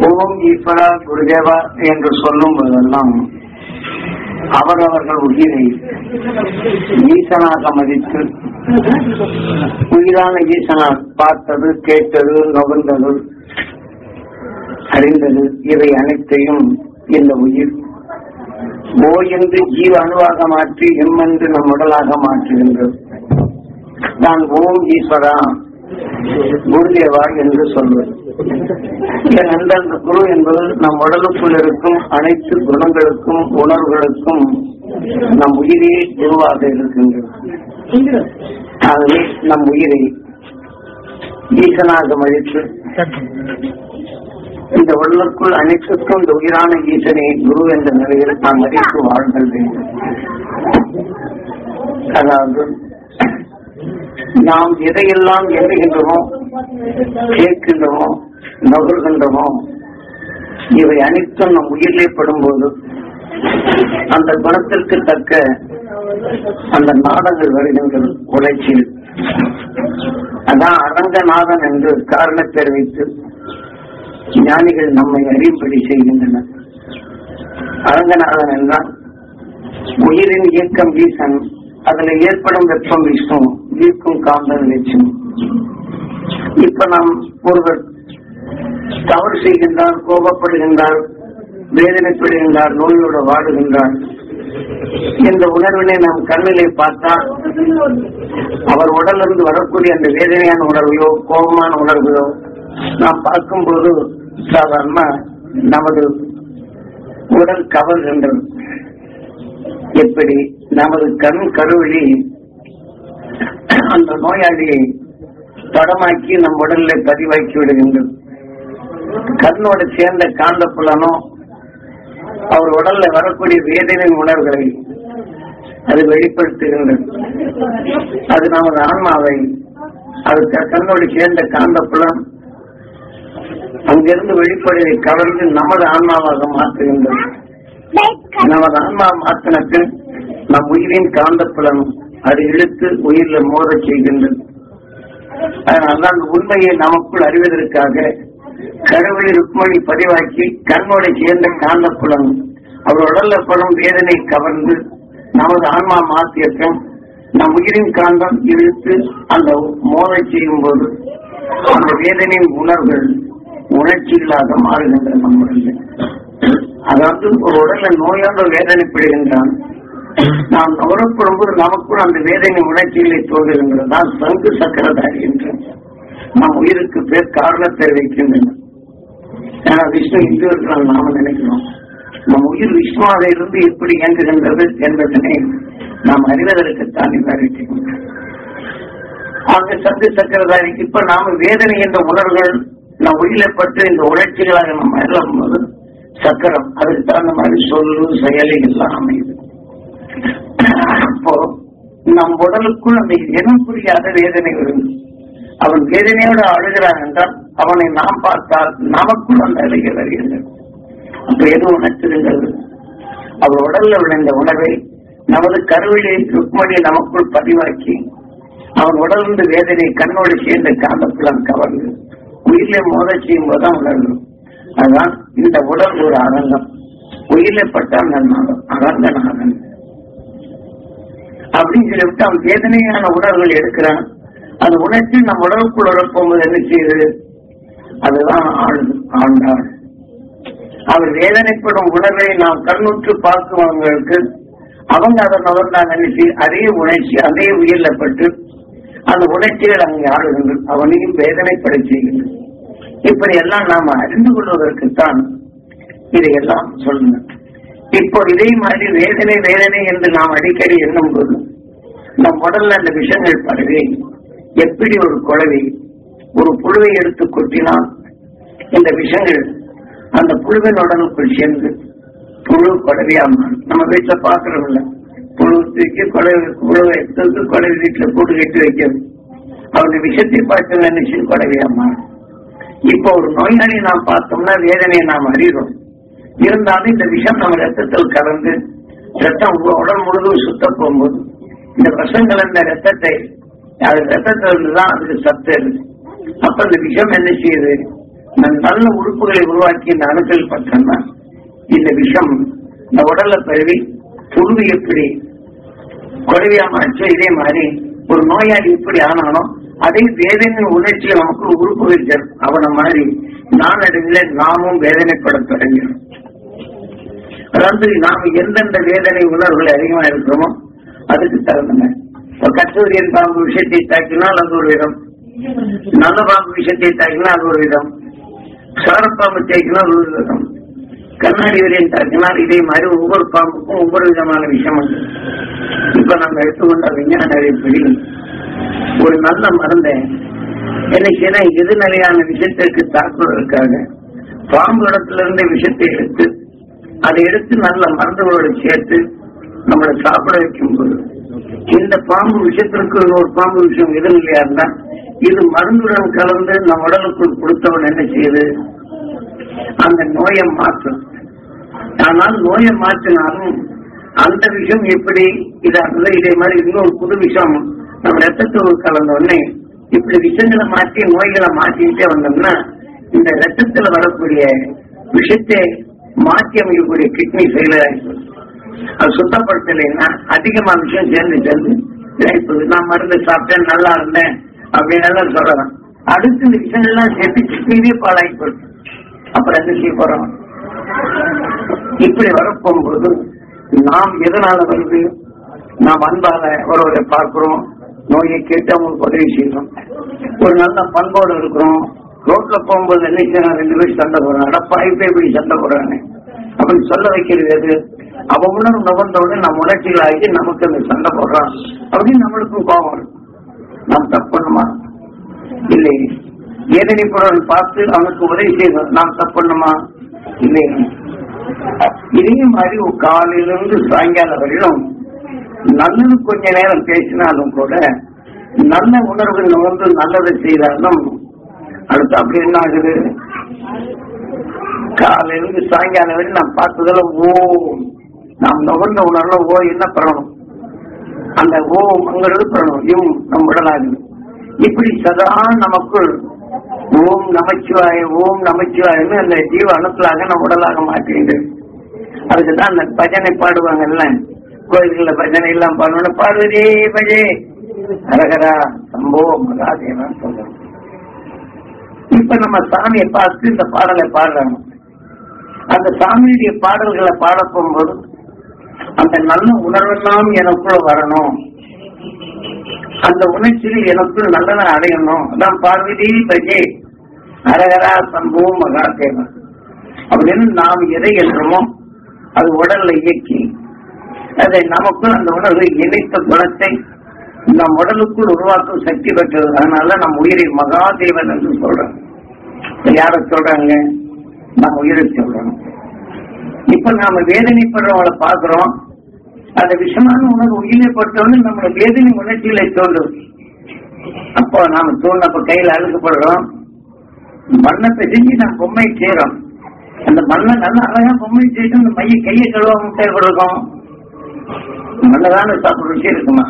ஓம் ஈஸ்வரா குருதேவா என்று சொல்லும் போதெல்லாம் அவரவர்கள் உயிரை ஈசனாக மதித்து உயிரான ஈசனார் பார்த்தது கேட்டது நுகர்ந்தது அறிந்தது இவை அனைத்தையும் இந்த உயிர் ஓ என்று ஜீவ அணுவாக மாற்றி எம் என்று நம் உடலாக மாற்றுகின்றது நான் ஓம் ஈஸ்வரா குருதேவா என்று சொல்வது ஏனென்றால் அந்த குரு என்பது நம் உடலுக்குள் இருக்கும் அனைத்து குணங்களுக்கும் உணர்வுகளுக்கும் நம் உயிரே குருவாக இருக்கின்றது ஆகவே நம் உயிரை ஈசனாக மதித்து இந்த உடலுக்குள் அனைத்துக்கும் இந்த உயிரான ஈசனை குரு என்ற நிலையில் நாம் மதித்து வாழ்தல் வேண்டும் அதாவது நாம் எதையெல்லாம் எண்ணுகின்றோமோ கேட்கின்றோமோ நுகர்கின்றோமோ இவை அனைத்தும் நம் உயிரிலே படும்போது அந்த குணத்திற்கு தக்க அந்த நாடங்கள் வருகின்றது உழைச்சில் அதான் அரங்கநாதன் என்று காரணத்தை வைத்து ஞானிகள் நம்மை அறியும்படி செய்கின்றனர் அரங்கநாதன் என்றால் உயிரின் இயக்கம் வீசன் அதுல ஏற்படும் வெப்பம் விஷ்ணு ஈர்க்கும் காந்தம் லட்சம் இப்ப நாம் ஒருவர் தவறு செய்கின்றார் கோபப்படுகின்றார் வேதனைப்படுகின்றார் நோயோடு வாடுகின்றார் இந்த உணர்வினை நாம் கண்ணிலே பார்த்தால் அவர் உடலிருந்து வரக்கூடிய அந்த வேதனையான உணர்வையோ கோபமான உணர்வையோ நாம் பார்க்கும்போது சாதாரண நமது உடல் கவர்கின்றது எப்படி நமது கண் கருவழி அந்த நோயாளியை படமாக்கி நம் உடல்ல பதிவாக்கி விடுகின்றது கண்ணோடு சேர்ந்த காந்த புலனோ அவர் உடல்ல வரக்கூடிய வேதனை உணர்வுகளை அது வெளிப்படுத்துகின்றது அது நமது ஆன்மாவை அது க- கண்ணோடு சேர்ந்த காந்த புலன் அங்கிருந்து வெளிப்படுவதை கவர்ந்து நமது ஆன்மாவாக மாற்றுகின்றது நமது ஆன்மா மாற்றின பின் நம் உயிரின் காந்தப்புலம் அது இழுத்து உயிரில மோதச் செய்கின்றது அதனால அந்த உண்மையை நமக்குள் அறிவதற்காக கருவழி ருக்மணி பதிவாக்கி கண்ணோட சேர்ந்த காந்தப்புலம் அவர் உடல்ல படும் வேதனை கவர்ந்து நமது ஆன்மா மாற்றிய பின் நம் உயிரின் காந்தம் இழுத்து அந்த மோதச் செய்யும் போது அந்த வேதனையின் உணர்வுகள் உணர்ச்சி இல்லாத மாறுகின்றன நம்முடைய அதாவது ஒரு உடல்ல நோயோட வேதனைப்படுகின்றான் நாம் நுகரப்படும் போது நமக்குள் அந்த வேதனை உணர்ச்சிகளை தோன்றுகின்றது தான் சங்கு சக்கரதாரி என்று நம் உயிருக்கு பேர் காரணத்தை வைக்கின்றன ஏன்னா விஷ்ணு இந்து இருக்கிறான் நாம நினைக்கிறோம் நம் உயிர் விஷ்ணுவாக இருந்து எப்படி இயங்குகின்றது என்பதனை நாம் அறிவதற்குத்தான் விவரிக்கிறோம் ஆக சங்கு சக்கரதாரிக்கு இப்ப நாம வேதனை என்ற உணர்வுகள் நம் உயிரை பட்டு இந்த உணர்ச்சிகளாக நம்ம அறியும் போது சக்கரம் அதுக்கு தகுந்த மாதிரி சொல்லு செயலி எல்லாம் அமையுது அப்போ நம் உடலுக்குள் அந்த இனம் புரியாத வேதனை வருது அவன் வேதனையோடு அழுகிறான் என்றால் அவனை நாம் பார்த்தால் நமக்குள் அந்த அழகிய வருகின்றது அப்ப எது உணர்த்துகின்றது அவர் உடல்ல விளைந்த உணவை நமது கருவிலே ருக்மணி நமக்குள் பதிவாக்கி அவன் உடலிருந்து வேதனை கண்ணோடு சேர்ந்த காந்தப்புலம் கவர்ந்து உயிரிலே மோத செய்யும் போதுதான் உணர்வு அதான் இந்த உடல் ஒரு அரங்கம் உயிரிலே பட்டால் நன்னாலும் அரங்கநாதன் அப்படின்னு சொல்லிவிட்டு அவன் வேதனையான உணர்வுகள் எடுக்கிறான் அந்த உணர்ச்சி நம் உடலுக்குள் உழப்போது என்ன செய்யுது அதுதான் ஆளுது ஆண்டாள் அவர் வேதனைப்படும் உணர்வை நாம் கண்ணுற்று பார்க்கிறவங்களுக்கு அவங்க அதை நுகர்ந்தாங்க நினைச்சு அதே உணர்ச்சி அதே உயிரில பட்டு அந்த உணர்ச்சிகள் அங்கே ஆளுகின்றது அவனையும் வேதனைப்பட செய்கின்றது இப்படி எல்லாம் நாம அறிந்து கொள்வதற்குத்தான் இதையெல்லாம் சொல்லணும் இப்போ இதே மாதிரி வேதனை வேதனை என்று நாம் அடிக்கடி எண்ணும் போது நம் உடல்ல அந்த விஷங்கள் பரவி எப்படி ஒரு குழவி ஒரு புழுவை எடுத்து கொட்டினால் இந்த விஷங்கள் அந்த புழுவின் உடலுக்குள் சேர்ந்து புழு குழவியா மாறும் நம்ம வீட்டுல பாக்குறோம்ல புழு தூக்கி குழவி புழுவை எடுத்து குழவி வீட்டுல போட்டு கட்டி வைக்கிறது அவங்க விஷத்தை பார்த்து நினைச்சு குழவியா மாறும் இப்போ ஒரு நோயாளி நாம் பார்த்தோம்னா வேதனையை நாம் அறிகிறோம் இருந்தாலும் இந்த விஷம் நம்ம ரத்தத்தில் கலந்து ரத்தம் உ- உடல் முழுதும் சுத்த போகும்போது இந்த விஷங்கள் இந்த ரத்தத்தை அது ரத்தத்துல இருந்துதான் அதுக்கு சத்து இருக்கு அப்ப இந்த விஷம் என்ன செய்யுது நான் நல்ல உறுப்புகளை உருவாக்கி இந்த அணுக்கள் பற்றோம்னா இந்த விஷம் இந்த உடல்ல பரவி புழுவு எப்படி குறைவியாமாச்சோ இதே மாதிரி ஒரு நோயாளி எப்படி ஆனாலும் அதே வேதனை உணர்ச்சி நமக்கு உறுப்புகள் சேரும். அவன மாதிரி நாளடைவில் நாமும் வேதனைப்பட தொடங்கிடும் அதாவது நாம் எந்தெந்த வேதனை உணர்வுகள் அதிகமா இருக்கிறோமோ அதுக்கு தகுந்த மாதிரி இப்ப கச்சூரியன் பாம்பு விஷயத்தை தாக்கினால் அது ஒரு விதம் நல்ல பாம்பு விஷயத்தை தாக்கினால் அது ஒரு விதம் சாரப்பாம்பு தேக்கினால் ஒரு விதம் கண்ணாடி விலையும் தாக்கினால் இதே மாதிரி ஒவ்வொரு பாம்புக்கும் ஒவ்வொரு விதமான விஷயம் உண்டு இப்ப நம்ம எடுத்துக்கொண்ட விஞ்ஞான அறிவுப்படி ஒரு நல்ல மருந்தை என்ன செய்யணும் எதிர்நிலையான விஷயத்திற்கு தாக்குவதற்காக பாம்பு இடத்துல இருந்து விஷத்தை எடுத்து அதை எடுத்து நல்ல மருந்துகளோடு சேர்த்து நம்மளை சாப்பிட வைக்கும் போது இந்த பாம்பு விஷயத்திற்கு ஒரு பாம்பு விஷயம் எதிர்நிலையா இருந்தா இது மருந்துடன் கலந்து நம் உடலுக்குள் கொடுத்தவன் என்ன செய்யுது அந்த நோயை மாற்றும் ஆனால் நோயை மாற்றினாலும் அந்த விஷயம் எப்படி இதாகுது இதே மாதிரி இன்னொரு புது விஷயம் நம்ம ரத்தத்தோடு கலந்த உடனே இப்படி விஷயங்களை மாற்றி நோய்களை மாற்றிக்கிட்டே வந்தோம்னா இந்த ரத்தத்துல வரக்கூடிய விஷத்தை மாற்றி அமைக்கக்கூடிய கிட்னி ஃபெயிலியர் ஆயிடுச்சு அது சுத்தப்படுத்தலைன்னா அதிகமா விஷயம் சேர்ந்து சேர்ந்து இதாயிப்போகுது நான் மருந்து சாப்பிட்டேன் நல்லா இருந்தேன் அப்படின்னு எல்லாம் சொல்லலாம் அடுத்து இந்த விஷயங்கள்லாம் சேர்த்து கிட்னியே பாழாகி போயிடுச்சு அப்புறம் என்ன செய்ய போறோம் இப்படி வரப்போகும்போது நாம் எதனால வருது நாம் அன்பால ஒருவரை பார்க்கிறோம் நோயை கேட்டு அவங்களுக்கு உதவி செய்யறோம் ஒரு நல்ல பண்போடு இருக்கிறோம் ரோட்ல போகும்போது என்ன செய்யணும் ரெண்டு பேரும் சண்டை போடுறாங்க அடப்பாய்ப்பே இப்படி சண்டை போடுறாங்க அப்படின்னு சொல்ல வைக்கிறது எது அவ உணர்வு நுகர்ந்தவுடனே நம்ம உணர்ச்சிகள் ஆகி நமக்கு அந்த சண்டை போடுறான் அப்படின்னு நம்மளுக்கும் கோபம் இருக்கும் நாம் தப்பு பண்ணுமா இல்லை வேதனை பொருள் பார்த்து அவனுக்கு உதவி செய்யணும் நாம் தப்பு பண்ணுமா இல்லை இதே மாதிரி ஒரு காலையிலிருந்து சாயங்காலம் வரையிலும் நல்லது கொஞ்ச நேரம் பேசினாலும் கூட நல்ல உணர்வுகள் வந்து நல்லதை செய்தாலும் அடுத்து அப்படி என்ன ஆகுது காலையிலிருந்து சாயங்காலம் வரை நாம் பார்த்ததுல ஓ நாம் நுகர்ந்த உணர்வுல ஓ என்ன பண்ணணும் அந்த ஓம் அங்கிறது பண்ணணும் இம் நம் உடலாகுது இப்படி சதா நமக்குள் ஓம் நமச்சிவாய ஓம் நமச்சிவாயன்னு அந்த ஜீவ அணுக்களாக நம் உடலாக மாற்றிண்டு அதுக்குதான் அந்த பஜனை பாடுவாங்கல்ல கோயில்கள்ல பஜனை எல்லாம் பாடணும் பார்வதி பஜே ஹரஹரா சம்போ மகாதேவன் சொல்றோம் இப்ப நம்ம சாமியை பார்த்து இந்த பாடலை பாடுறாங்க அந்த சாமியுடைய பாடல்களை பாட போகும்போது அந்த நல்ல உணர்வெல்லாம் எனக்குள்ள வரணும் அந்த உணர்ச்சியில் எனக்குள் நல்லதை அடையணும் அதான் பார்வதி பஜே ஹரஹரா சம்போ மகாதேவன் அப்படின்னு நாம் எதை என்றமோ அது உடல்ல இயக்கி அதை நமக்குள் அந்த உணர்வை இணைத்த குணத்தை நம் உடலுக்குள் உருவாக்கும் சக்தி பெற்றது அதனால நம் உயிரை மகாதேவன் என்று சொல்றோம் யார சொல்றாங்க நம்ம உயிரை சொல்றோம் இப்ப நாம வேதனைப்படுறவங்களை பாக்குறோம் அந்த விஷமான உணர்வு உயிரை பட்டவொன்னு நம்மள வேதனை உணர்ச்சிகளை தோன்றும் அப்போ நாம தோணப்ப கையில அழுக்கப்படுறோம் மண்ணை செஞ்சு நம்ம பொம்மை செய்யறோம் அந்த மண்ணை நல்லா அழகா பொம்மை செய்து அந்த மைய கையை கழுவாம தேவைப்படுறோம் மண்ணதான சாப்பிட ருச்சி இருக்குமா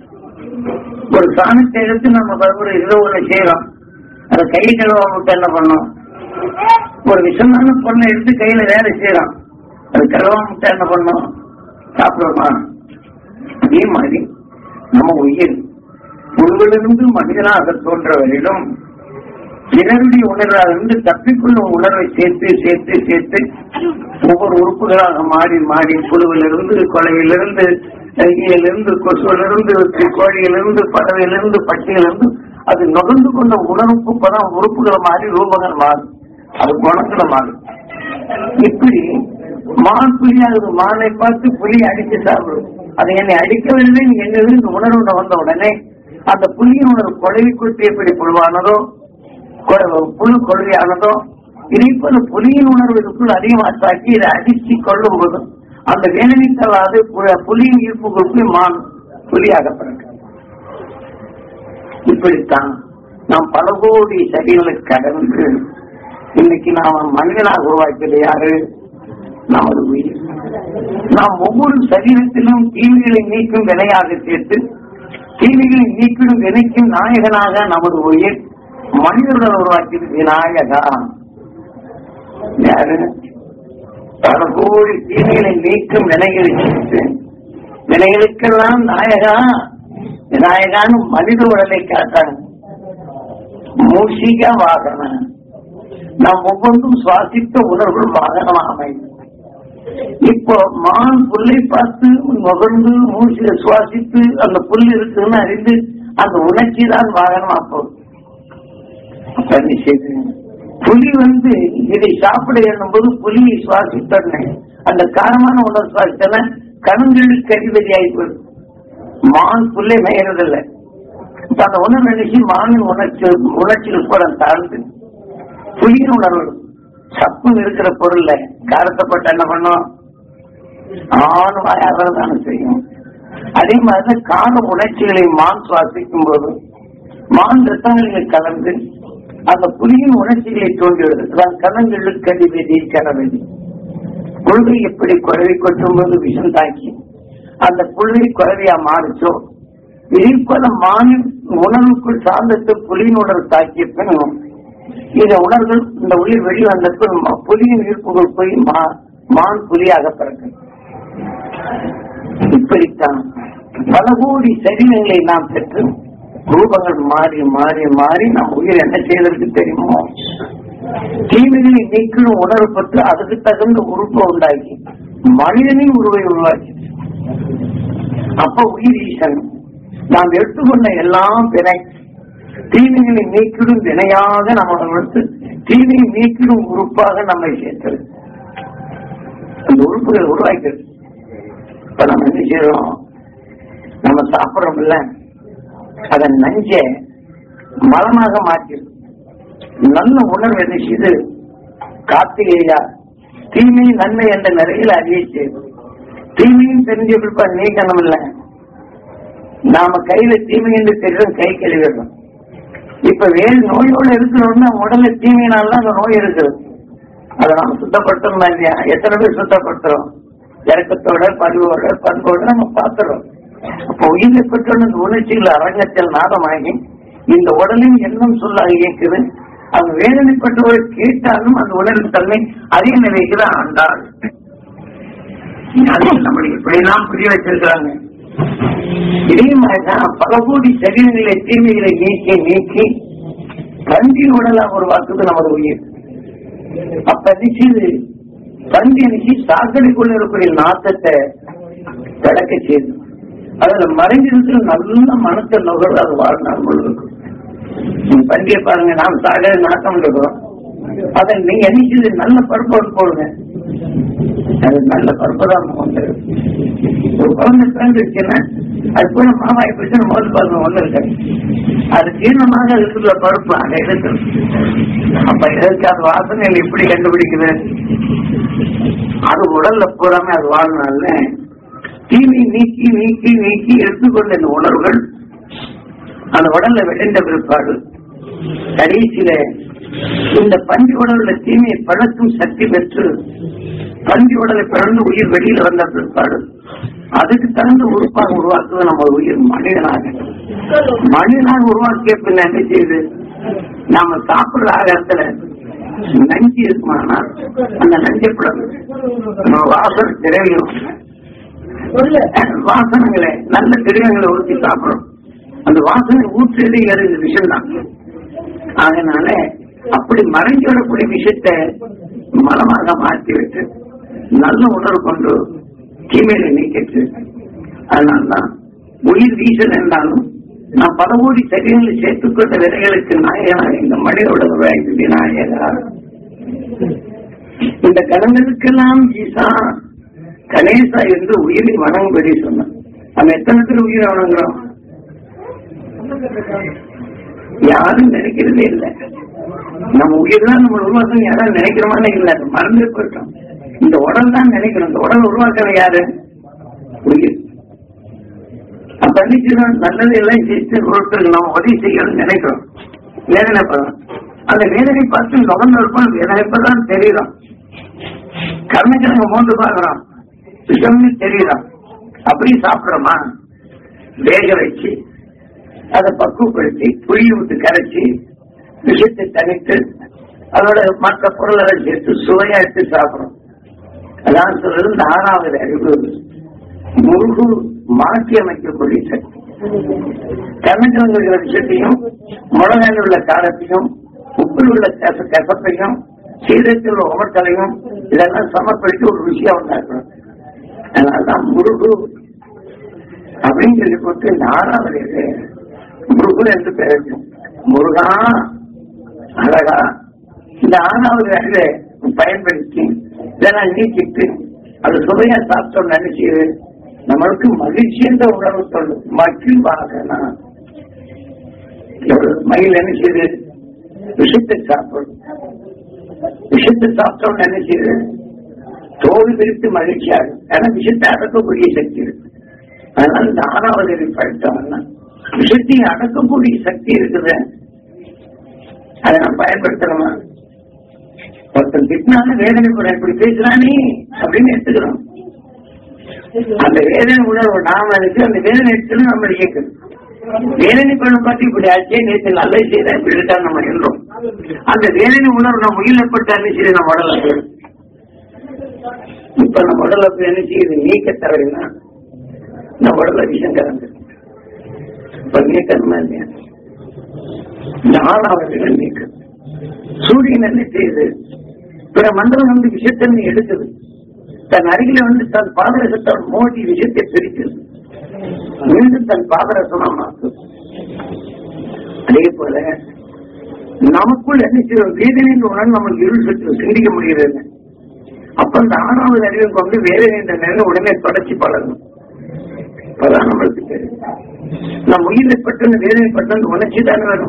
ஒரு சாணத்தை எடுத்து நம்ம ஒரு ஏதோ ஒண்ணு செய்யறோம் அதை கையை கழுவாம விட்டு என்ன பண்ணோம் ஒரு விஷமான பொண்ணை எடுத்து கையில வேலை செய்யறோம் அது கழுவாம விட்டு என்ன பண்ணோம் சாப்பிடுவோமா அதே மாதிரி நம்ம உயிர் உங்களிலிருந்து மனிதனாக தோன்ற வரையிலும் பிறருடைய உணர்வாக இருந்து தப்பிக்கொள்ளும் உணர்வை சேர்த்து சேர்த்து சேர்த்து ஒவ்வொரு உறுப்புகளாக மாறி மாறி புழுவிலிருந்து கொலையிலிருந்து ஈயிலிருந்து கொசுவிலிருந்து கோழியிலிருந்து பறவையிலிருந்து பட்டியிலிருந்து அது நுகர்ந்து கொண்ட உணர்வுக்கு பதம் உறுப்புகளை மாறி ரூபங்கள் மாறும் அது குணங்களை மாறும் இப்படி மான் புலியாகுது மானை பார்த்து புலி அடிச்சு சாப்பிடும் அது என்னை அடிக்கவில்லை எங்கிருந்து உணர்வு வந்த உடனே அந்த புலியின் உணர்வு கொலை குட்டி எப்படி புழுவானதோ கொ- புழு கொள்கையானதோ இதே போல புலியின் உணர்வு இதுக்குள் அதிகமா தாக்கி இதை அடிச்சு கொள்ளும் போது அந்த வேதனைத்தலாது பு- புலியின் ஈர்ப்புகளுக்குள் மான் புலியாகப்படுது இப்படித்தான் நாம் பல கோடி சதிகளை கடந்து இன்னைக்கு நாம் மனிதனாக உருவாக்கியது யாரு நமது உயிர் நாம் ஒவ்வொரு சரீரத்திலும் தீமைகளை நீக்கும் வினையாக சேர்த்து தீமைகளை நீக்கிடும் வினைக்கும் நாயகனாக நமது உயிர் மனிதர்கள் உருவாக்கியது விநாயகா யாரு பல கோடி தீமைகளை நீக்கும் வினைகளை செய்து வினைகளுக்கெல்லாம் நாயகா விநாயகான்னு மனித உடலை காட்டாங்க மூஷிக வாகன நாம் ஒவ்வொன்றும் சுவாசித்த உணர்வுகள் வாகனம் அமையும் இப்போ மான் புல்லை பார்த்து நுகர்ந்து மூச்சு சுவாசித்து அந்த புல் இருக்குன்னு அறிந்து அந்த உணர்ச்சி தான் வாகனமா போகுது அப்ப என்ன செய்யுது? புலி வந்து இதை சாப்பிட எண்ணும்போது புலியை சுவாசித்தோன்னே அந்த காரமான உணவு சுவாசித்தன கணுங்களுக்கு அதிபதி ஆகிப்போகுது மான் புல்லை மேயறதில்லை இப்ப அந்த உணர்வு நினைச்சு மானின் உணர்ச்சி உணர்ச்சிகள் கூட தாழ்ந்து புலியின் உணர்வு சப்பு இருக்கிற பொருள்ல காரத்தப்பட்ட என்ன பண்ணும் ஆணுவாய் அவர்தானே செய்யும் அதே மாதிரி கார உணர்ச்சிகளை மான் சுவாசிக்கும் போது மான் ரத்தங்களில் கலந்து அந்த புலியின் உணர்ச்சிகளை தோன்றிவிடுது அதான் கணங்களுக்கு அதிபதி கணவதி கொள்கை எப்படி குறவை கொட்டும் போது விஷம் தாக்கி அந்த புழுவை குறவையா மாறிச்சோ இதே போல மானின் உணர்வுக்குள் சார்ந்த புலியின் உணர்வு தாக்கிய பின் இந்த உணர்வுகள் இந்த உயிர் வெளிவந்த பின் ம- புலியின் ஈர்ப்புகள் போய் மா- மான் புலியாக பிறகு இப்படித்தான் பல கோடி சரீரங்களை நாம் பெற்று ரூபங்கள் மாறி மாறி மாறி நம் உயிர் என்ன செய்வதற்கு தெரியுமோ தீமைகளை நீக்கிடும் உணர்வு பெற்று அதுக்கு தகுந்த உறுப்பை உண்டாக்கி மனிதனின் உருவை உருவாக்கி அப்ப உயிர் ஈசன் நாம் எடுத்துக்கொண்ட எல்லாம் பிணை தீமைகளை நீக்கிடும் வினையாக நம்ம எடுத்து தீமையை நீக்கிடும் உறுப்பாக நம்மை சேர்த்தது அந்த உறுப்புகளை உருவாக்கிறது இப்ப நம்ம என்ன செய்யறோம் நம்ம சாப்பிடுறோம் இல்ல அதை நஞ்ச மலமாக மாற்றிடும் நல்ல உணர்வு என்ன செய்து கார்த்திகேயா தீமை நன்மை என்ற நிலையில் அறிவிச்சு தீமையும் தெரிஞ்ச பிற்பாடு நீக்கணும் இல்ல நாம கையில தீமை என்று தெரியும் கை கழுவிடுறோம் இப்ப வேறு நோயோட இருக்கிறோம்னா உடல்ல தீமையினால அந்த நோய் இருக்குது அதை நாம சுத்தப்படுத்தணும் இல்லையா எத்தனை பேர் சுத்தப்படுத்துறோம் இறக்கத்தோட பண்போட பண்போட நம்ம பார்த்துறோம் அப்ப உயிரை பெற்றோட இந்த உணர்ச்சிகள் அரங்கத்தில் நாதமாகி இந்த உடலின் எண்ணம் சொல்ல இயக்குது அது வேதனைப்பட்டவர் கேட்டாலும் அந்த உணர்வு தன்மை அதே நிலைக்கு தான் ஆண்டாள் அது நம்மளுக்கு இப்படியெல்லாம் புரிய வச்சிருக்கிறாங்க இதே மாதிரிதான் பல கோடி சரீரங்களை தீமைகளை நீக்கி நீக்கி பன்றி உடலா உருவாக்குது நமது உயிர் அப்ப நிச்சயது பன்றி நிச்சய சாக்கடைக்குள்ள இருக்கக்கூடிய நாத்தத்தை விளக்க செய்யுது அதுல மறைஞ்சிருக்கிற நல்ல மனத்தை நுகர்வு அது வாழ்நாள் முழுவதும் நீங்க பன்றியை பாருங்க நாம் சாகரை நாட்டம் இருக்கிறோம் அதை நீங்க நினைச்சது நல்ல பருப்போடு போடுங்க அது நல்ல பருப்பு தான் வந்து ஒரு குழந்தை பிறந்துச்சுன்னா அது கூட மாமாய் பிரச்சனை முதல் பாருங்க ஒண்ணு இருக்கு அது ஜீரணமாக இருக்கிற பருப்பு அங்க இருக்கு அப்ப இதற்கு அது வாசனைகள் எப்படி கண்டுபிடிக்குது அது உடல்ல பூராமே அது வாழ்நாள்ல தீமை நீக்கி நீக்கி நீக்கி எடுத்துக்கொண்ட இந்த உணர்வுகள் அந்த உடல்ல விளைந்த பிற்பாடு கடைசியில இந்த பஞ்சு உடல்ல தீமையை பழக்கும் சக்தி பெற்று பஞ்சு உடலை பிறந்து உயிர் வெளியில வந்த பிற்பாடு அதுக்கு தகுந்த உறுப்பாக உருவாக்குவது நம்ம உயிர் மனிதனாக மனிதனாக உருவாக்கிய பின்ன என்ன செய்யுது நாம சாப்பிடுற ஆகாரத்துல நஞ்சு இருக்குமானா அந்த நஞ்சை பிளவு நம்ம வாசல் திரவியம் வாசனங்களை நல்ல திரவியங்களை ஊற்றி சாப்பிடும் அந்த வாசனை ஊற்றுறது எது விஷயம் தான் அதனால அப்படி மறைஞ்சு வரக்கூடிய விஷயத்தை மனமாக மாற்றி விட்டு நல்ல உணர்வு கொண்டு தீமையில நீக்கிட்டு அதனால்தான் உயிர் வீசல் என்றாலும் நான் பல கோடி சரீரங்களை சேர்த்துக்கொண்ட விதைகளுக்கு நாயகனாக இந்த மனித உடல் நாயகா இந்த கடன்களுக்கெல்லாம் ஈசா கணேசா என்று உயிரை வணங்கும்படி சொன்னான் நம்ம எத்தனை பேர் உயிரை வணங்குறோம் யாரும் நினைக்கிறதே இல்லை நம்ம உயிர் தான் நம்ம உருவாக்கம் யாரும் நினைக்கிறோமான்னு இல்ல மறந்து போயிட்டோம் இந்த உடல் தான் நினைக்கிறோம் இந்த உடல் உருவாக்குற யாரு உயிர் அப்ப நினைக்கிறோம் நல்லது எல்லாம் செய்து ஒருத்தருக்கு நம்ம உதவி செய்யணும்னு நினைக்கிறோம் வேதனைப்படுறோம் அந்த வேதனை பார்த்து நுகர்ந்து இருப்போம் வேதனைப்பதான் தெரியுறோம் கர்மக்கிழங்கு மோந்து பார்க்கிறோம் விஷம்னு தெரியுறோம் அப்படி சாப்பிடுறோமா வேக வச்சு அதை பக்குவப்படுத்தி புளி விட்டு கரைச்சி விஷத்தை தனித்து அதோட மற்ற பொருளை சேர்த்து சுவையா எடுத்து சாப்பிடும் அதான் சொல்றது இந்த ஆறாவது அறிவு முருகு மாற்றி அமைக்கக்கூடிய சக்தி கண்ணக்கிழங்குகிற விஷயத்தையும் முழங்காயில் உள்ள காரத்தையும் உப்பில் உள்ள கச கசப்பையும் சீரத்தில் உள்ள உமட்டலையும் இதெல்லாம் சமப்படுத்தி ஒரு ருசியா உண்டாக்கணும் அதனாலதான் முருகு அப்படின்னு சொல்லி போட்டு இந்த ஆறாவது இது முருகு என்று பெயர் முருகா அழகா இந்த ஆறாவது அறிவை பயன்படுத்தி இதெல்லாம் நீக்கிட்டு அது சுவையா சாப்பிட்டோம் நினைச்சு நம்மளுக்கு மகிழ்ச்சி என்ற உணர்வு சொல்லும் மகிழ்வாக மயில் என்ன செய்யுது விஷத்தை சாப்பிடும் விஷத்தை சாப்பிட்டோம் என்ன செய்யுது தோல் விரித்து மகிழ்ச்சியாகும் ஏன்னா விஷத்தை அடக்கக்கூடிய சக்தி இருக்கு அதனால இந்த ஆறாவது அறிவு படித்தோம்னா விஷத்தை அடக்கக்கூடிய சக்தி இருக்குது அதை நம்ம பயன்படுத்தணுமா ஒருத்தன் திட்டினால வேதனை கூட இப்படி பேசுறானே அப்படின்னு எடுத்துக்கிறோம் அந்த வேதனை உணர்வு நாம இருக்கு அந்த வேதனை எடுத்து நம்ம இயக்கணும் வேதனை பண்ண பார்த்து இப்படி ஆச்சே நேற்று நல்ல செய்த இப்படி இருக்கா நம்ம என்றோம் அந்த வேதனை உணர்வு நம்ம உயிரிழப்பட்டாலே சரி நம்ம உடல போயிடும் இப்ப நம்ம உடல போய் என்ன செய்யுது நீக்க தவறினா நம்ம உடல விஷயம் கலந்து இப்ப நீக்கணுமா இல்லையா நாலாவது நீக்கம் சூரியன் என்ன செய்யுது பிற மண்டலம் வந்து விஷத்தன்மை எடுக்குது தன் அருகில வந்து தன் பாதரசத்தால் மோதி விஷத்தை பிரிக்குது மீண்டும் தன் பாதரசமா மாற்றும் அதே போல நமக்குள் என்ன செய்யும் வேதனைன்ற உணர்வு நம்மளுக்கு இருள் சுற்று சிந்திக்க முடிகிறது அப்ப அந்த ஆறாவது அறிவை கொண்டு வேதனை என்ற நிலையில உடனே தொடர்ச்சி பழகணும் அப்பதான் நம்மளுக்கு தெரியும் நம் உயிரை பட்டு வேதனைப்பட்டு அந்த உணர்ச்சி தானே வரும்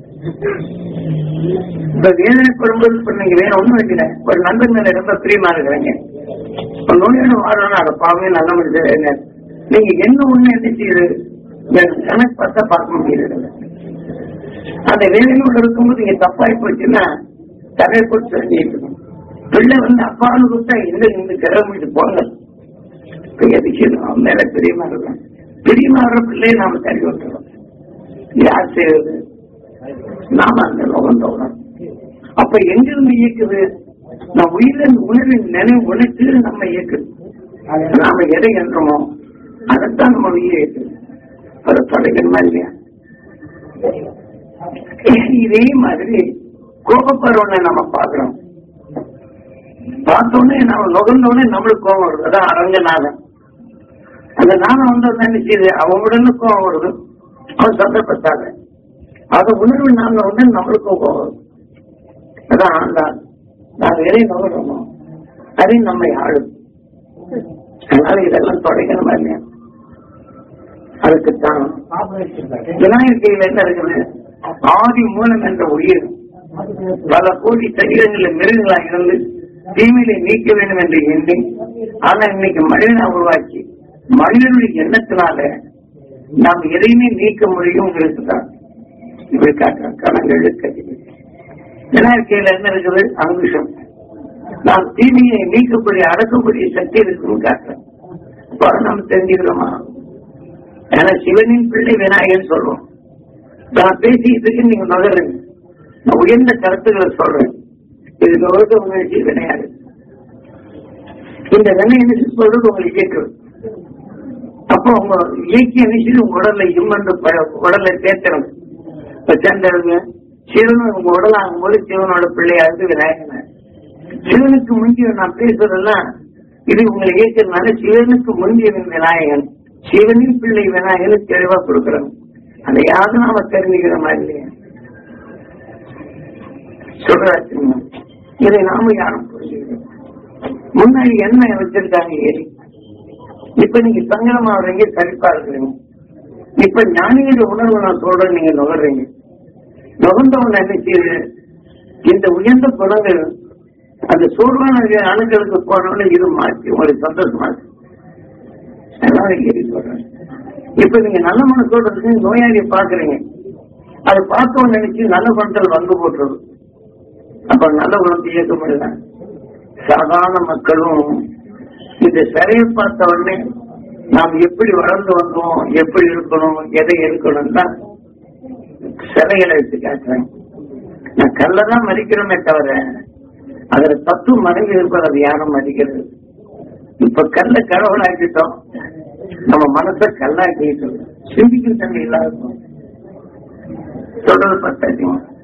இப்ப வேதனைப்படும்போது இப்ப நீங்க வேற ஒண்ணும் வைக்கல ஒரு நண்பன் மேல ரொம்ப பிரியமா இருக்கிறீங்க ஒரு நோயோட வாழணும் அதை பாவே நல்ல மனிதர் நீங்க என்ன ஒண்ணு என்ன செய்யுது கணக்கு பார்த்தா பார்க்க முடியாது அந்த வேதனையோட இருக்கும்போது நீங்க தப்பாய் போச்சுன்னா தகை போட்டு தெரிஞ்சுக்கணும் பிள்ளை வந்து அப்பான்னு கொடுத்தா இந்த இந்த கிரகமிட்டு போங்க எதுக்கு அவன் மேல பிரியமா இருக்கும் பிரியமா வர்ற பிள்ளையை நாம தள்ளி விட்டுறோம் யார் செய்வது நாம அந்த லோகம் தோணும் அப்ப எங்கிருந்து இயக்குது நம்ம உயிரின் உணர்வின் நினைவு உணர்ச்சி நம்ம இயக்குது நாம எதை என்றோமோ அதைத்தான் நம்ம உயிர் இயக்குது அதை தொலைக்கணுமா இல்லையா இதே மாதிரி கோபப்படுறவனை நம்ம பாக்குறோம் பார்த்தோன்னே நம்ம நுகர்ந்தோடனே நம்மளுக்கு கோபம் வருது அதான் அரங்கநாதன் அந்த நாமம் வந்து என்ன செய்யுது அவன் உடனே கோபம் வருது அவன் சந்தர்ப்பத்தாங்க அத உணர்வு நாங்க வந்து நம்மளுக்கு கோபம் அதான் ஆண்டான் நாங்க எதை நுகரமோ அதை நம்மை ஆளும் அதனால இதெல்லாம் தொடங்கணுமா இல்லையா அதுக்குத்தான் விநாயகர் கையில் என்ன இருக்குது ஆதி மூலம் என்ற உயிர் பல கோடி சரீரங்களில் மிருகங்களா இருந்து தீமையை நீக்க வேண்டும் என்று எண்ணி ஆனா இன்னைக்கு மனிதனா உருவாக்கி மனிதனுடைய எண்ணத்தினால நாம் எதையுமே நீக்க முடியும் தான் இப்படி காட்டுறோம் கணங்கள் விநாயகர் கையில என்ன இருக்குது அங்குஷம் நாம் தீமையை நீக்கக்கூடிய அடக்கக்கூடிய சக்தி இருக்குன்னு காட்டுறோம் அப்ப நம்ம தெரிஞ்சுக்கிறோமா ஏன்னா சிவனின் பிள்ளை விநாயகன் சொல்றோம் நான் பேசிட்டு நீங்க நகருங்க நான் உயர்ந்த கருத்துக்களை சொல்றேன் இது நுகர்த்த முயற்சி வினையாது இந்த வினை என்ன சொல்றது உங்களுக்கு கேட்குது அப்போ உங்க இயக்கிய நிச்சயம் உங்க உடல்ல இம்மந்து உடல்ல சேர்த்தணும் இப்ப சேர்ந்தவங்க சிவன் உங்க உடல் ஆகும்போது சிவனோட பிள்ளையாவது விநாயகன் சிவனுக்கு முந்திய நான் பேசுறதெல்லாம் இது உங்களை இயக்கிறதுனால சிவனுக்கு முந்திய விநாயகன் சிவனின் பிள்ளை விநாயகனுக்கு தெளிவா கொடுக்குறோம் அதையாவது நாம தெரிஞ்சுக்கிறோமா இல்லையா சொல்றாச்சு இதை நாம யாரும் புரிஞ்சுக்கிறோம் முன்னாடி என்ன வச்சிருக்காங்க ஏறி இப்ப நீங்க சங்கடமா வர்றீங்க கழிப்பா இருக்கிறீங்க இப்ப ஞானியோட உணர்வு நான் சொல்றேன் நீங்க நுகர்றீங்க நுகர்ந்தவங்க என்ன செய்யுது இந்த உயர்ந்த குணங்கள் அந்த சோர்வான அணுக்களுக்கு போனோன்னு இது மாற்றி உங்களுக்கு சந்தோஷமா இருக்கு அதனால ஏறி சொல்றேன் இப்ப நீங்க நல்ல மனசோட இருக்கு நோயாளியை பாக்குறீங்க அதை பார்த்தோம் நினைச்சு நல்ல குணத்தில் வந்து போட்டுறது அப்ப நல்ல குணத்தை இயக்க முடியல சாதாரண மக்களும் இந்த சிறையை பார்த்த உடனே நாம் எப்படி வளர்ந்து வந்தோம் எப்படி இருக்கணும் எதை இருக்கணும் தான் சிறைகளை எடுத்து காட்டுறேன் நான் கல்லதான் மதிக்கிறோமே தவிர அதுல தத்துவம் மனைவி இருப்பது அது யாரும் மதிக்கிறது இப்ப கல்ல கடவுளாக்கிட்டோம் நம்ம மனசை கல்லாக்கிட்டு சிந்திக்கும் தன்மை இல்லாத சொல்றது பத்தாச்சுங்க